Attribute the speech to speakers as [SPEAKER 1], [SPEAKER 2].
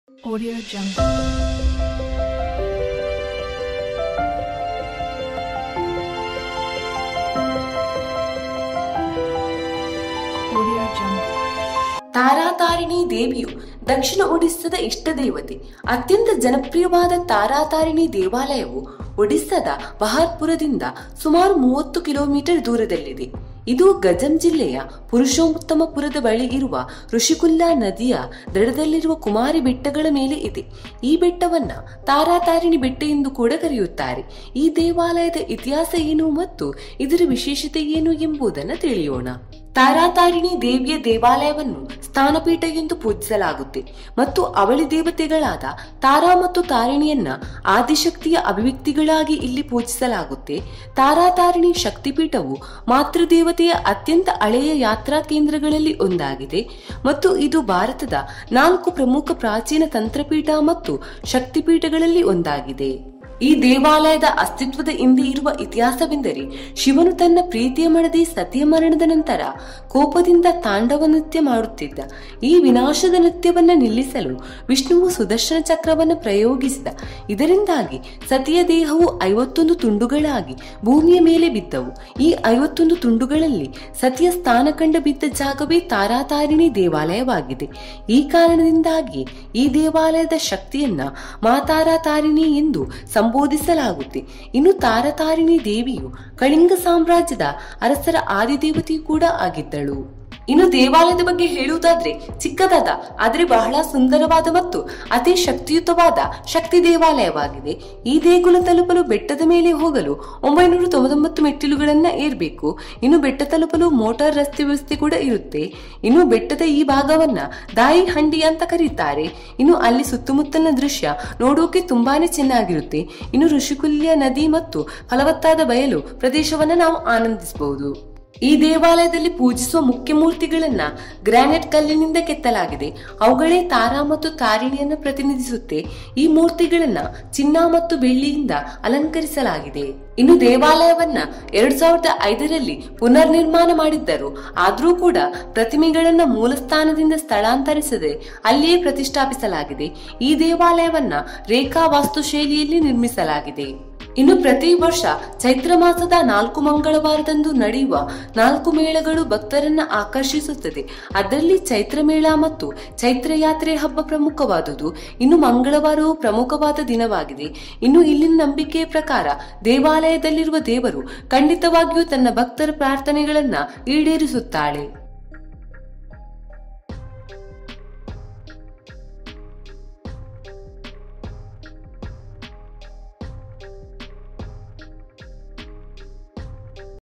[SPEAKER 1] Audio Jungle. Audio Jungle.
[SPEAKER 2] ತಾರಾತಾರಿಣಿ ದೇವಿಯು ದಕ್ಷಿಣ ಒಡಿಸ್ಸಾದ ಇಷ್ಟ ದೇವತೆ ಅತ್ಯಂತ ಜನಪ್ರಿಯವಾದ ತಾರಾತಾರಿಣಿ ದೇವಾಲಯವು ಒಡಿಸ್ಸಾದ ಬಹಾರ್ಪುರದಿಂದ ಸುಮಾರು ಮೂವತ್ತು ಕಿಲೋಮೀಟರ್ ದೂರದಲ್ಲಿದೆ ಇದು ಗಜಂ ಜಿಲ್ಲೆಯ ಪುರುಷೋತ್ತಮಪುರದ ಬಳಿ ಇರುವ ಋಷಿಕುಲ್ಲಾ ನದಿಯ ದಡದಲ್ಲಿರುವ ಕುಮಾರಿ ಬೆಟ್ಟಗಳ ಮೇಲೆ ಇದೆ ಈ ಬೆಟ್ಟವನ್ನ ತಾರಾತಾರಿಣಿ ಬೆಟ್ಟ ಎಂದು ಕೂಡ ಕರೆಯುತ್ತಾರೆ ಈ ದೇವಾಲಯದ ಇತಿಹಾಸ ಏನು ಮತ್ತು ಇದರ ವಿಶೇಷತೆ ಏನು ಎಂಬುದನ್ನು ತಿಳಿಯೋಣ ತಾರಾತಾರಿಣಿ ದೇವಿಯ ದೇವಾಲಯವನ್ನು ಸ್ಥಾನಪೀಠ ಎಂದು ಪೂಜಿಸಲಾಗುತ್ತೆ ಮತ್ತು ಅವಳಿ ದೇವತೆಗಳಾದ ತಾರಾ ಮತ್ತು ತಾರಿಣಿಯನ್ನ ಆದಿಶಕ್ತಿಯ ಅಭಿವ್ಯಕ್ತಿಗಳಾಗಿ ಇಲ್ಲಿ ಪೂಜಿಸಲಾಗುತ್ತೆ ತಾರಾತಾರಿಣಿ ಶಕ್ತಿಪೀಠವು ಮಾತೃದೇವತೆಯ ಅತ್ಯಂತ ಹಳೆಯ ಯಾತ್ರಾ ಕೇಂದ್ರಗಳಲ್ಲಿ ಒಂದಾಗಿದೆ ಮತ್ತು ಇದು ಭಾರತದ ನಾಲ್ಕು ಪ್ರಮುಖ ಪ್ರಾಚೀನ ತಂತ್ರಪೀಠ ಮತ್ತು ಶಕ್ತಿಪೀಠಗಳಲ್ಲಿ ಒಂದಾಗಿದೆ ಈ ದೇವಾಲಯದ ಅಸ್ತಿತ್ವದ ಹಿಂದೆ ಇರುವ ಇತಿಹಾಸವೆಂದರೆ ಶಿವನು ತನ್ನ ಪ್ರೀತಿಯ ಮಡದಿ ಸತಿಯ ಮರಣದ ನಂತರ ಕೋಪದಿಂದ ತಾಂಡವ ನೃತ್ಯ ಮಾಡುತ್ತಿದ್ದ ಈ ವಿನಾಶದ ನೃತ್ಯವನ್ನ ನಿಲ್ಲಿಸಲು ವಿಷ್ಣುವು ಸುದರ್ಶನ ಚಕ್ರವನ್ನು ಪ್ರಯೋಗಿಸಿದ ಇದರಿಂದಾಗಿ ಸತಿಯ ದೇಹವು ಐವತ್ತೊಂದು ತುಂಡುಗಳಾಗಿ ಭೂಮಿಯ ಮೇಲೆ ಬಿದ್ದವು ಈ ಐವತ್ತೊಂದು ತುಂಡುಗಳಲ್ಲಿ ಸತಿಯ ಸ್ಥಾನ ಕಂಡ ಬಿದ್ದ ಜಾಗವೇ ತಾರಾತಾರಿಣಿ ದೇವಾಲಯವಾಗಿದೆ ಈ ಕಾರಣದಿಂದಾಗಿ ಈ ದೇವಾಲಯದ ಶಕ್ತಿಯನ್ನ ಮಾತಾರಾತಾರಿಣಿ ಎಂದು ಸಂಬೋಧಿಸಲಾಗುತ್ತೆ ಇನ್ನು ತಾರತಾರಿಣಿ ದೇವಿಯು ಕಳಿಂಗ ಸಾಮ್ರಾಜ್ಯದ ಅರಸರ ಆದಿದೇವತೆಯೂ ಕೂಡ ಆಗಿದ್ದಳು ಇನ್ನು ದೇವಾಲಯದ ಬಗ್ಗೆ ಹೇಳುವುದಾದ್ರೆ ಚಿಕ್ಕದಾದ ಆದರೆ ಬಹಳ ಸುಂದರವಾದ ಮತ್ತು ಅತಿ ಶಕ್ತಿಯುತವಾದ ಶಕ್ತಿ ದೇವಾಲಯವಾಗಿದೆ ಈ ದೇಗುಲ ತಲುಪಲು ಬೆಟ್ಟದ ಮೇಲೆ ಹೋಗಲು ಒಂಬೈನೂರ ತೊಂಬತ್ತೊಂಬತ್ತು ಮೆಟ್ಟಿಲುಗಳನ್ನ ಏರ್ಬೇಕು ಇನ್ನು ಬೆಟ್ಟ ತಲುಪಲು ಮೋಟಾರ್ ರಸ್ತೆ ವ್ಯವಸ್ಥೆ ಕೂಡ ಇರುತ್ತೆ ಇನ್ನು ಬೆಟ್ಟದ ಈ ಭಾಗವನ್ನ ದಾಯಿ ಹಂಡಿ ಅಂತ ಕರೀತಾರೆ ಇನ್ನು ಅಲ್ಲಿ ಸುತ್ತಮುತ್ತಲಿನ ದೃಶ್ಯ ನೋಡೋಕೆ ತುಂಬಾನೇ ಚೆನ್ನಾಗಿರುತ್ತೆ ಇನ್ನು ಋಷಿಕುಲ್ಯ ನದಿ ಮತ್ತು ಫಲವತ್ತಾದ ಬಯಲು ಪ್ರದೇಶವನ್ನ ನಾವು ಆನಂದಿಸಬಹುದು ಈ ದೇವಾಲಯದಲ್ಲಿ ಪೂಜಿಸುವ ಮುಖ್ಯ ಮೂರ್ತಿಗಳನ್ನ ಗ್ರಾನೈಟ್ ಕಲ್ಲಿನಿಂದ ಕೆತ್ತಲಾಗಿದೆ ಅವುಗಳೇ ತಾರಾ ಮತ್ತು ತಾರಿಣಿಯನ್ನು ಪ್ರತಿನಿಧಿಸುತ್ತೆ ಈ ಮೂರ್ತಿಗಳನ್ನ ಚಿನ್ನ ಮತ್ತು ಬೆಳ್ಳಿಯಿಂದ ಅಲಂಕರಿಸಲಾಗಿದೆ ಇನ್ನು ದೇವಾಲಯವನ್ನ ಎರಡ್ ಸಾವಿರದ ಐದರಲ್ಲಿ ಪುನರ್ ನಿರ್ಮಾಣ ಮಾಡಿದ್ದರು ಆದ್ರೂ ಕೂಡ ಪ್ರತಿಮೆಗಳನ್ನ ಮೂಲ ಸ್ಥಾನದಿಂದ ಸ್ಥಳಾಂತರಿಸದೆ ಅಲ್ಲಿಯೇ ಪ್ರತಿಷ್ಠಾಪಿಸಲಾಗಿದೆ ಈ ದೇವಾಲಯವನ್ನ ರೇಖಾ ವಾಸ್ತುಶೈಲಿಯಲ್ಲಿ ನಿರ್ಮಿಸಲಾಗಿದೆ ಇನ್ನು ಪ್ರತಿ ವರ್ಷ ಚೈತ್ರ ಮಾಸದ ನಾಲ್ಕು ಮಂಗಳವಾರದಂದು ನಡೆಯುವ ನಾಲ್ಕು ಮೇಳಗಳು ಭಕ್ತರನ್ನ ಆಕರ್ಷಿಸುತ್ತದೆ ಅದರಲ್ಲಿ ಚೈತ್ರ ಮೇಳ ಮತ್ತು ಚೈತ್ರ ಯಾತ್ರೆ ಹಬ್ಬ ಪ್ರಮುಖವಾದುದು ಇನ್ನು ಮಂಗಳವಾರವು ಪ್ರಮುಖವಾದ ದಿನವಾಗಿದೆ ಇನ್ನು ಇಲ್ಲಿನ ನಂಬಿಕೆಯ ಪ್ರಕಾರ ದೇವಾಲಯದಲ್ಲಿರುವ ದೇವರು ಖಂಡಿತವಾಗಿಯೂ ತನ್ನ ಭಕ್ತರ ಪ್ರಾರ್ಥನೆಗಳನ್ನ ಈಡೇರಿಸುತ್ತಾಳೆ